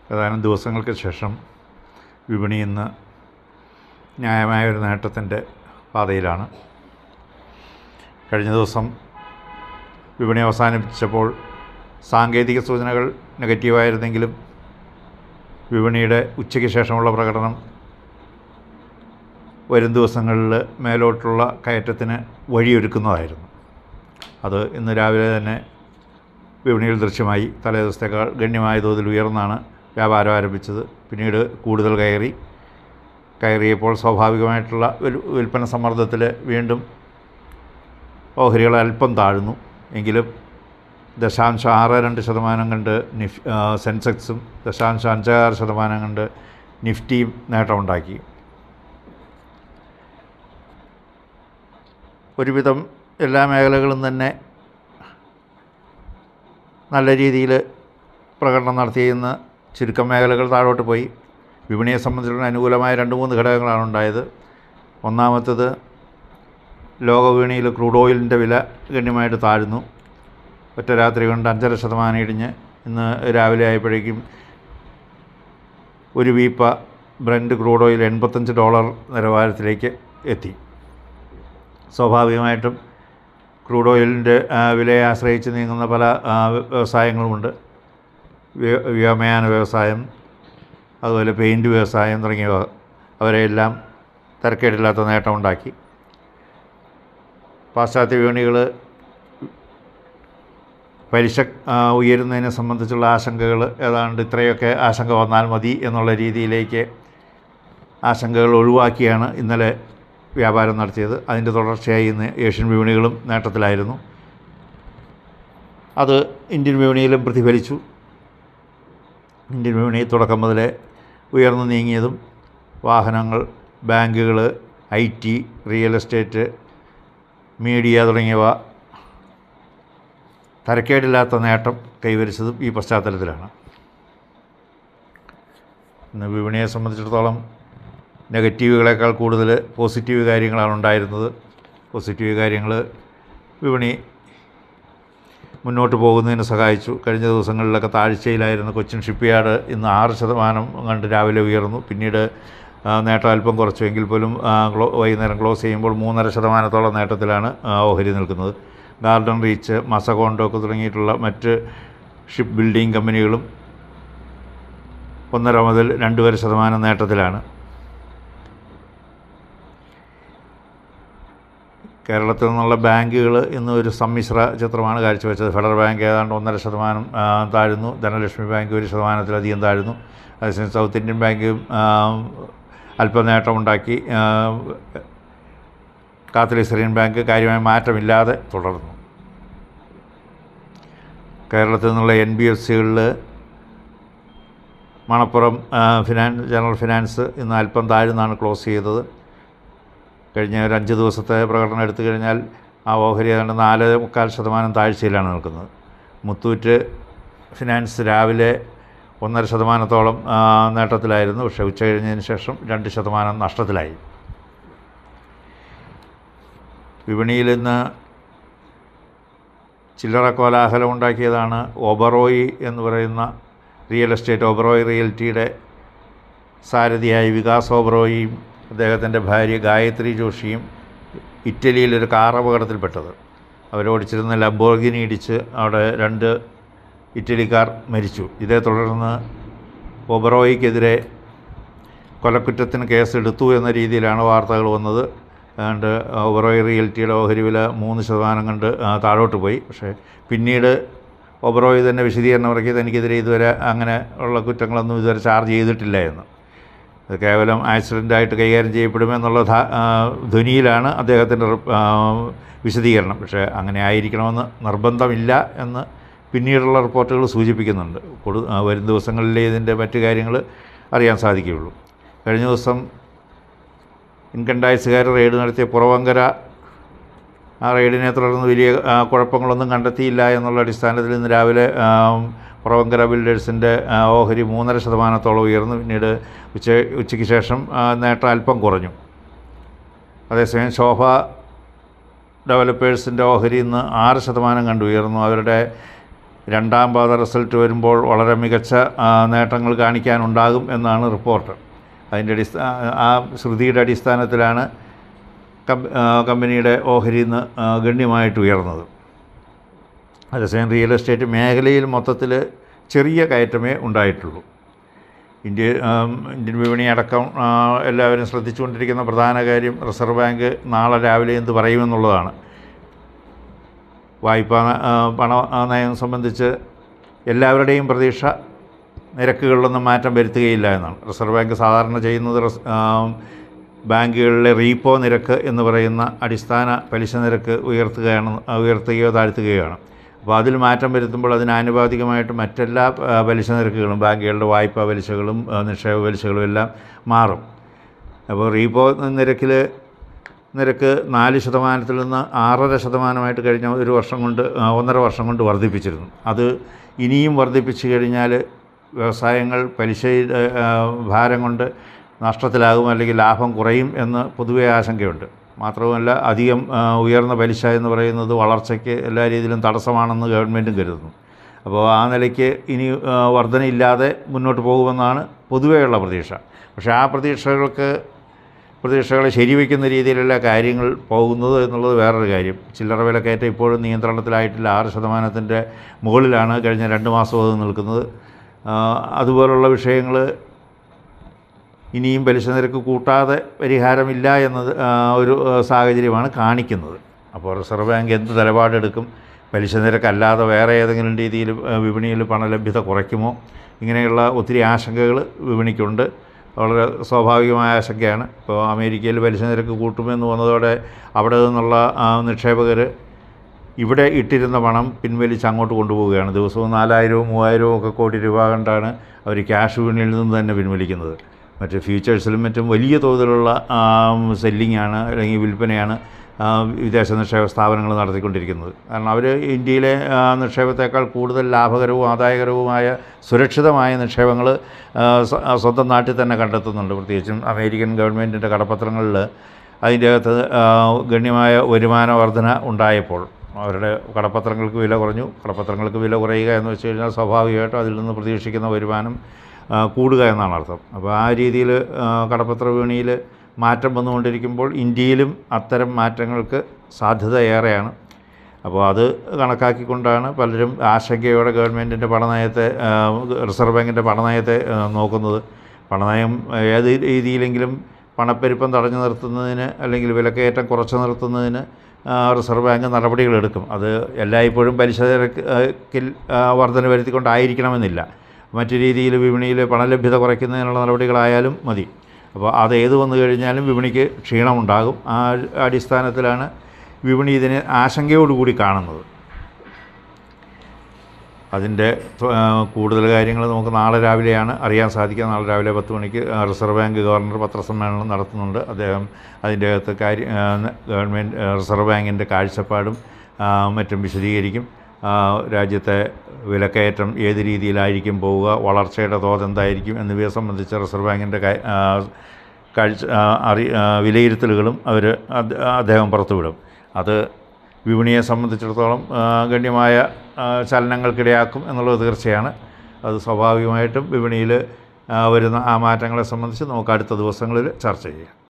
ഏതാനും ദിവസങ്ങൾക്ക് ശേഷം വിപണി ഇന്ന് ന്യായമായ ഒരു നേട്ടത്തിൻ്റെ പാതയിലാണ് കഴിഞ്ഞ ദിവസം വിപണി അവസാനിപ്പിച്ചപ്പോൾ സാങ്കേതിക സൂചനകൾ നെഗറ്റീവായിരുന്നെങ്കിലും വിപണിയുടെ ഉച്ചയ്ക്ക് ശേഷമുള്ള പ്രകടനം വരും ദിവസങ്ങളിൽ മേലോട്ടുള്ള കയറ്റത്തിന് വഴിയൊരുക്കുന്നതായിരുന്നു അത് ഇന്ന് രാവിലെ തന്നെ വിപണിയിൽ ദൃശ്യമായി തലേ ദിവസത്തേക്കാൾ ഗണ്യമായ തോതിൽ ഉയർന്നാണ് വ്യാപാരം ആരംഭിച്ചത് പിന്നീട് കൂടുതൽ കയറി കയറിയപ്പോൾ സ്വാഭാവികമായിട്ടുള്ള ഒരു വിൽപ്പന സമ്മർദ്ദത്തിൽ വീണ്ടും ഓഹരികൾ അല്പം താഴ്ന്നു എങ്കിലും ദശാംശം ആറ് രണ്ട് ശതമാനം കണ്ട് നിഫ് സെൻസെക്സും ദശാംശം അഞ്ചാറ് ശതമാനം കണ്ട് നിഫ്റ്റിയും നേട്ടമുണ്ടാക്കി ഒരുവിധം എല്ലാ മേഖലകളും തന്നെ നല്ല രീതിയിൽ പ്രകടനം നടത്തിയെന്ന് ചുരുക്കം മേഖലകൾ താഴോട്ട് പോയി വിപണിയെ സംബന്ധിച്ചുള്ള അനുകൂലമായ രണ്ട് മൂന്ന് ഘടകങ്ങളാണ് ഉണ്ടായത് ഒന്നാമത്തത് ലോക വിപണിയിൽ ക്രൂഡ് ഓയിലിൻ്റെ വില ഗണ്യമായിട്ട് താഴ്ന്നു ഒറ്റ രാത്രി കൊണ്ട് അഞ്ചര ശതമാനം ഇടിഞ്ഞ് ഇന്ന് രാവിലെ ആയപ്പോഴേക്കും ഒരു വീപ്പ ബ്രൻഡ് ക്രൂഡ് ഓയിൽ എൺപത്തഞ്ച് ഡോളർ നിലവാരത്തിലേക്ക് എത്തി സ്വാഭാവികമായിട്ടും ക്രൂഡ് ഓയിലിൻ്റെ വിലയെ ആശ്രയിച്ച് നീങ്ങുന്ന പല ആ, വ്യവസായങ്ങളുമുണ്ട് വ്യ- വ്യോമയാന വ്യവസായം അതുപോലെ പെയിൻറ്റ് വ്യവസായം തുടങ്ങിയവ അവരെയെല്ലാം തരക്കേടില്ലാത്ത നേട്ടമുണ്ടാക്കി പാശ്ചാത്യ വിപണികൾ പലിശ ആ, ഉയരുന്നതിനെ സംബന്ധിച്ചുള്ള ആശങ്കകൾ ഏതാണ്ട് ഇത്രയൊക്കെ ആശങ്ക വന്നാൽ മതി എന്നുള്ള രീതിയിലേക്ക് ആശങ്കകൾ ഒഴിവാക്കിയാണ് ഇന്നലെ വ്യാപാരം നടത്തിയത് അതിൻ്റെ തുടർച്ചയായി ഇന്ന് ഏഷ്യൻ വിപണികളും നേട്ടത്തിലായിരുന്നു അത് ഇന്ത്യൻ വിപണിയിലും പ്രതിഫലിച്ചു ഇന്ത്യൻ വിപണി തുടക്കം മുതലേ ഉയർന്നു നീങ്ങിയതും വാഹനങ്ങൾ ബാങ്കുകൾ I T real estate media തുടങ്ങിയവ തരക്കേടില്ലാത്ത നേട്ടം കൈവരിച്ചതും ഈ പശ്ചാത്തലത്തിലാണ് ഇന്ന് വിപണിയെ സംബന്ധിച്ചിടത്തോളം നെഗറ്റീവുകളേക്കാൾ കൂടുതൽ പോസിറ്റീവ് കാര്യങ്ങളാണ് ഉണ്ടായിരുന്നത് പോസിറ്റീവ് കാര്യങ്ങൾ വിപണി മുന്നോട്ട് പോകുന്നതിന് സഹായിച്ചു കഴിഞ്ഞ ദിവസങ്ങളിലൊക്കെ താഴ്ചയിലായിരുന്ന കൊച്ചിൻ ഷിപ്പ്യാർഡ് ഇന്ന് ആറ് ശതമാനം കണ്ട് രാവിലെ ഉയർന്നു പിന്നീട് ആ, നേട്ടം അല്പം കുറച്ചു എങ്കിൽ പോലും ആ, ക്ലോ വൈകുന്നേരം ക്ലോസ് ചെയ്യുമ്പോൾ മൂന്നര ശതമാനത്തോളം നേട്ടത്തിലാണ് ആ, ഓഹരി നിൽക്കുന്നത് ഗാർഡൻ റീച്ച് മസകോണ്ടോക്ക് തുടങ്ങിയിട്ടുള്ള മറ്റ് ഷിപ്പ് ബിൽഡിംഗ് കമ്പനികളും ഒന്നര മുതൽ രണ്ട് വരെ ശതമാനം നേട്ടത്തിലാണ് കേരളത്തിൽ നിന്നുള്ള ബാങ്കുകൾ ഇന്ന് ഒരു സമ്മിശ്ര ചിത്രമാണ് കാഴ്ചവെച്ചത് ഫെഡറൽ ബാങ്ക് ഏതാണ്ട് ഒന്നര ശതമാനം ആ, താഴ്ന്നു ധനലക്ഷ്മി ബാങ്ക് ഒരു ശതമാനത്തിലധികം താഴ്ന്നു അതേസമയം സൗത്ത് ഇന്ത്യൻ ബാങ്ക് ആ, അല്പം നേട്ടമുണ്ടാക്കി ആ, കാത്തലിക് സിറിയൻ ബാങ്ക് കാര്യമായ മാറ്റമില്ലാതെ തുടർന്നു കേരളത്തിൽ നിന്നുള്ള എൻ ബി എഫ് സികളിൽ മണപ്പുറം ആ, ഫിനാൻസ് ജനറൽ ഫിനാൻസ് ഇന്ന് അല്പം താഴ്ന്നാണ് ക്ലോസ് ചെയ്തത് കഴിഞ്ഞ ഒരു അഞ്ച് ദിവസത്തെ പ്രകടനം എടുത്തു കഴിഞ്ഞാൽ ആ ഓഹരി ഏതാണ്ട് നാല് മുക്കാൽ ശതമാനം താഴ്ചയിലാണ് നിൽക്കുന്നത് മുത്തൂറ്റ് ഫിനാൻസ് രാവിലെ ഒന്നര ശതമാനത്തോളം ആ, നേട്ടത്തിലായിരുന്നു പക്ഷേ ഉച്ച കഴിഞ്ഞതിന് ശേഷം രണ്ട് ശതമാനം നഷ്ടത്തിലായി വിപണിയിൽ ഇന്ന് ചില്ലറ കോലാഹലം ഉണ്ടാക്കിയതാണ് ഒബറോയി എന്ന് പറയുന്ന റിയൽ എസ്റ്റേറ്റ് ഒബറോയ് റിയൽറ്റിയുടെ സാരഥിയായ വികാസ് ഓബറോയിയും അദ്ദേഹത്തിൻ്റെ ഭാര്യ ഗായത്രി ജോഷിയും ഇറ്റലിയിലൊരു കാർ അപകടത്തിൽപ്പെട്ടത് അവരോടിച്ചിരുന്ന ലംബോർഗിനി ഇടിച്ച് അവിടെ രണ്ട് ഇറ്റലിക്കാർ മരിച്ചു ഇതേ തുടർന്ന് ഒബറോയിക്കെതിരെ കൊലക്കുറ്റത്തിന് കേസെടുത്തു എന്ന രീതിയിലാണ് വാർത്തകൾ വന്നത് അതുകൊണ്ട് ഒബറോയ് റിയൽറ്റിയുടെ ഓഹരി വില മൂന്ന് ശതമാനം കണ്ട് ആ, താഴോട്ട് പോയി പക്ഷേ പിന്നീട് ഒബറോയ് തന്നെ വിശദീകരണം ഇറക്കി തനിക്കെതിരെ ഇതുവരെ അങ്ങനെ ഉള്ള കുറ്റങ്ങളൊന്നും ഇതുവരെ ചാർജ് ചെയ്തിട്ടില്ല എന്ന് അത് കേവലം ആക്സിഡൻ്റായിട്ട് കൈകാര്യം ചെയ്യപ്പെടുമെന്നുള്ള ധാ- ആ, ധ്വനിയിലാണ് അദ്ദേഹത്തിൻ്റെ റിപ്പ്- ആ, വിശദീകരണം പക്ഷേ അങ്ങനെ ആയിരിക്കണമെന്ന് നിർബന്ധമില്ല എന്ന് പിന്നീടുള്ള റിപ്പോർട്ടുകൾ സൂചിപ്പിക്കുന്നുണ്ട് കൊടു ആ, വരും ദിവസങ്ങളിലെ ഇതിൻ്റെ മറ്റു കാര്യങ്ങൾ അറിയാൻ സാധിക്കുകയുള്ളൂ കഴിഞ്ഞ ദിവസം ഇൻകം ടാക്സുകാർ റെയ്ഡ് നടത്തിയ പുറവങ്കര ആ റെയ്ഡിനെ തുടർന്ന് വലിയ ആ, കുഴപ്പങ്ങളൊന്നും കണ്ടെത്തിയില്ല എന്നുള്ള അടിസ്ഥാനത്തിൽ ഇന്ന് രാവിലെ ആ, പുറവങ്കര ബിൽഡേഴ്സിൻ്റെ ആ, ഓഹരി മൂന്നര ശതമാനത്തോളം ഉയർന്നു പിന്നീട് ഉച്ച ഉച്ചയ്ക്ക് ശേഷം ആ, നേട്ടം അല്പം കുറഞ്ഞു അതേസമയം ശോഭ ഡെവലപ്പേഴ്സിൻ്റെ ഓഹരി ഇന്ന് ആറ് ശതമാനം കണ്ടു ഉയർന്നു അവരുടെ രണ്ടാം പാദ റിസൾട്ട് വരുമ്പോൾ വളരെ മികച്ച ആ, നേട്ടങ്ങൾ കാണിക്കാനുണ്ടാകും എന്നാണ് റിപ്പോർട്ട് അതിൻ്റെ അടിസ്ഥാന ആ ശ്രുതിയുടെ അടിസ്ഥാനത്തിലാണ് കം- ആ, കമ്പനിയുടെ ഓഹരി ഇന്ന് ആ, ഗണ്യമായിട്ട് ഉയർന്നത് അതേസമയം റിയൽ എസ്റ്റേറ്റ് മേഖലയിൽ മൊത്തത്തിൽ ചെറിയ കയറ്റമേ ഉണ്ടായിട്ടുള്ളൂ ഇന്ത്യ ആം, ഇന്ത്യൻ വിപണി അടക്കം ആ, എല്ലാവരും ശ്രദ്ധിച്ചുകൊണ്ടിരിക്കുന്ന പ്രധാന കാര്യം റിസർവ് ബാങ്ക് നാളെ രാവിലെ എന്ത് പറയുമെന്നുള്ളതാണ് വായ്പാ ആ, പണ ആ, നയം സംബന്ധിച്ച് എല്ലാവരുടെയും പ്രതീക്ഷ നിരക്കുകളിലൊന്നും മാറ്റം വരുത്തുകയില്ല എന്നാണ് റിസർവ് ബാങ്ക് സാധാരണ ചെയ്യുന്നത് റിസ്- ആ, ബാങ്കുകളിലെ റീപ്പോ നിരക്ക് എന്ന് പറയുന്ന അടിസ്ഥാന പലിശ നിരക്ക് ഉയർത്തുകയാണ് ആ, ഉയർത്തുകയോ താഴ്ത്തുകയാണ് അപ്പോൾ അതിൽ മാറ്റം വരുത്തുമ്പോൾ അതിന് ആനുപാതികമായിട്ട് മറ്റെല്ലാ ആ, പലിശ നിരക്കുകളും ബാങ്കുകളുടെ വായ്പാ പലിശകളും ആ, നിക്ഷേപ പലിശകളും എല്ലാം മാറും അപ്പോൾ റീപ്പോ നിരക്കിൽ നിരക്ക് നാല് ശതമാനത്തിൽ നിന്ന് ആറര ശതമാനമായിട്ട് കഴിഞ്ഞ ഒരു വർഷം കൊണ്ട് ആ, ഒന്നര വർഷം കൊണ്ട് വർദ്ധിപ്പിച്ചിരുന്നു അത് ഇനിയും വർദ്ധിപ്പിച്ചു കഴിഞ്ഞാൽ വ്യവസായങ്ങൾ പലിശയുടെ ആ, ഭാരം കൊണ്ട് നഷ്ടത്തിലാകും അല്ലെങ്കിൽ ലാഭം കുറയും എന്ന് പൊതുവെ ആശങ്കയുണ്ട് മാത്രവുമല്ല അധികം ആ, ഉയർന്ന പലിശ എന്ന് പറയുന്നത് വളർച്ചയ്ക്ക് എല്ലാ രീതിയിലും തടസ്സമാണെന്ന് ഗവൺമെൻറ്റും കരുതുന്നു അപ്പോൾ ആ നിലയ്ക്ക് ഇനി ആ, വർധനയില്ലാതെ മുന്നോട്ട് പോകുമെന്നാണ് പൊതുവെയുള്ള പ്രതീക്ഷ പക്ഷേ ആ പ്രതീക്ഷകൾക്ക് പ്രതീക്ഷകളെ ശരിവെക്കുന്ന രീതിയിലുള്ള കാര്യങ്ങൾ പോകുന്നത് എന്നുള്ളത് വേറൊരു കാര്യം ചില്ലറ വിലക്കയറ്റം ഇപ്പോഴും നിയന്ത്രണത്തിലായിട്ടില്ല ആറ് ശതമാനത്തിൻ്റെ മുകളിലാണ് കഴിഞ്ഞ രണ്ട് മാസം അത് നിൽക്കുന്നത് ആ, അതുപോലുള്ള വിഷയങ്ങൾ ഇനിയും പലിശ നിരക്ക് കൂട്ടാതെ പരിഹാരമില്ല എന്നത് ആ, ഒരു ആ, സാഹചര്യമാണ് കാണിക്കുന്നത് അപ്പോൾ റിസർവ് ബാങ്ക് എന്ത് നിലപാടെടുക്കും പലിശ നിരക്കല്ലാതെ വേറെ ഏതെങ്കിലും രീതിയിൽ ആ, വിപണിയിൽ പണലഭ്യത കുറയ്ക്കുമോ ഇങ്ങനെയുള്ള ഒത്തിരി ആശങ്കകൾ വിപണിക്കുണ്ട് വളരെ സ്വാഭാവികമായ ആശങ്കയാണ് ഇപ്പോൾ അമേരിക്കയിൽ പലിശ നിരക്ക് കൂട്ടുമെന്ന് വന്നതോടെ അവിടെ നിന്നുള്ള നിക്ഷേപകർ ഇവിടെ ഇട്ടിരുന്ന പണം പിൻവലിച്ച് അങ്ങോട്ട് കൊണ്ടുപോവുകയാണ് ദിവസവും നാലായിരവും മൂവായിരവും ഒക്കെ കോടി രൂപ കണ്ടാണ് അവർ ക്യാഷ് വിപണിയിൽ നിന്ന് തന്നെ പിൻവലിക്കുന്നത് മറ്റ് ഫ്യൂച്ചേഴ്സിലും മറ്റും വലിയ തോതിലുള്ള സെല്ലിംഗ് ആണ് അല്ലെങ്കിൽ വിൽപ്പനയാണ് ആ, വിദേശ നിക്ഷേപ സ്ഥാപനങ്ങൾ നടത്തിക്കൊണ്ടിരിക്കുന്നത് കാരണം അവർ ഇന്ത്യയിലെ ആ, നിക്ഷേപത്തേക്കാൾ കൂടുതൽ ലാഭകരവും ആദായകരവുമായ സുരക്ഷിതമായ നിക്ഷേപങ്ങൾ ആ, സ്വ- ആ, സ്വന്തം നാട്ടിൽ തന്നെ കണ്ടെത്തുന്നുണ്ട് പ്രത്യേകിച്ചും അമേരിക്കൻ ഗവൺമെൻറ്റിൻ്റെ കടപ്പത്രങ്ങളിൽ അതിൻ്റെ അകത്ത് ആ, ഗണ്യമായ വരുമാന വർധന ഉണ്ടായപ്പോൾ അവരുടെ കടപ്പത്രങ്ങൾക്ക് വില കുറഞ്ഞു കടപ്പത്രങ്ങൾക്ക് വില കുറയുക എന്ന് വെച്ച് കഴിഞ്ഞാൽ സ്വാഭാവികമായിട്ടും അതിൽ നിന്ന് പ്രതീക്ഷിക്കുന്ന വരുമാനം ആ, കൂടുക എന്നാണ് അർത്ഥം അപ്പോൾ ആ രീതിയിൽ കടപ്പത്ര വിപണിയിൽ മാറ്റം വന്നുകൊണ്ടിരിക്കുമ്പോൾ ഇന്ത്യയിലും അത്തരം മാറ്റങ്ങൾക്ക് സാധ്യത ഏറെയാണ് അപ്പോൾ അത് കണക്കാക്കിക്കൊണ്ടാണ് പലരും ആശങ്കയോടെ ഗവൺമെൻറ്റിൻ്റെ പണനയത്തെ ആ, റിസർവ് ബാങ്കിൻ്റെ പണനയത്തെ ആ, നോക്കുന്നത് പണനയം ഏത് രീതിയിലെങ്കിലും പണപ്പെരുപ്പം തടഞ്ഞു നിർത്തുന്നതിന് അല്ലെങ്കിൽ വിലക്കയറ്റം കുറച്ച് നിർത്തുന്നതിന് ആ, റിസർവ് ബാങ്ക് നടപടികളെടുക്കും അത് എല്ലായ്പ്പോഴും പലിശ നിരക്കിൽ ആ, വർധന വരുത്തിക്കൊണ്ടായിരിക്കണമെന്നില്ല മറ്റു രീതിയിൽ വിപണിയിൽ പണലഭ്യത കുറയ്ക്കുന്നതിനുള്ള നടപടികളായാലും മതി അപ്പോൾ അത് ഏത് വന്നു കഴിഞ്ഞാലും വിപണിക്ക് ക്ഷീണമുണ്ടാകും ആ അടിസ്ഥാനത്തിലാണ് വിപണി ഇതിനെ ആശങ്കയോടുകൂടി കാണുന്നത് അതിൻ്റെ ആ, കൂടുതൽ കാര്യങ്ങൾ നമുക്ക് നാളെ രാവിലെയാണ് അറിയാൻ സാധിക്കുക നാളെ രാവിലെ പത്ത് മണിക്ക് ആ, റിസർവ് ബാങ്ക് ഗവർണർ പത്രസമ്മേളനം നടത്തുന്നുണ്ട് അദ്ദേഹം അതിൻ്റെ അകത്ത് കാര്യ ആ, ഗവൺമെൻറ് ആ, റിസർവ് ബാങ്കിൻ്റെ കാഴ്ചപ്പാടും ആ, മറ്റും വിശദീകരിക്കും ആ, രാജ്യത്തെ വിലക്കയറ്റം ഏത് രീതിയിലായിരിക്കും പോവുക വളർച്ചയുടെ തോത് എന്തായിരിക്കും എന്നിവയെ സംബന്ധിച്ച് റിസർവ് ബാങ്കിൻ്റെ കാ- ആ, കാഴ്ച ആ, അറി ആ, വിലയിരുത്തലുകളും അവർ അദ്ദേഹം പുറത്തുവിടും അത് വിപണിയെ സംബന്ധിച്ചിടത്തോളം ആ, ഗണ്യമായ ആ, ചലനങ്ങൾക്കിടയാക്കും എന്നുള്ളത് തീർച്ചയാണ് അത് സ്വാഭാവികമായിട്ടും വിപണിയിൽ വരുന്ന ആ മാറ്റങ്ങളെ സംബന്ധിച്ച് നമുക്ക് അടുത്ത ദിവസങ്ങളിൽ ചർച്ച ചെയ്യാം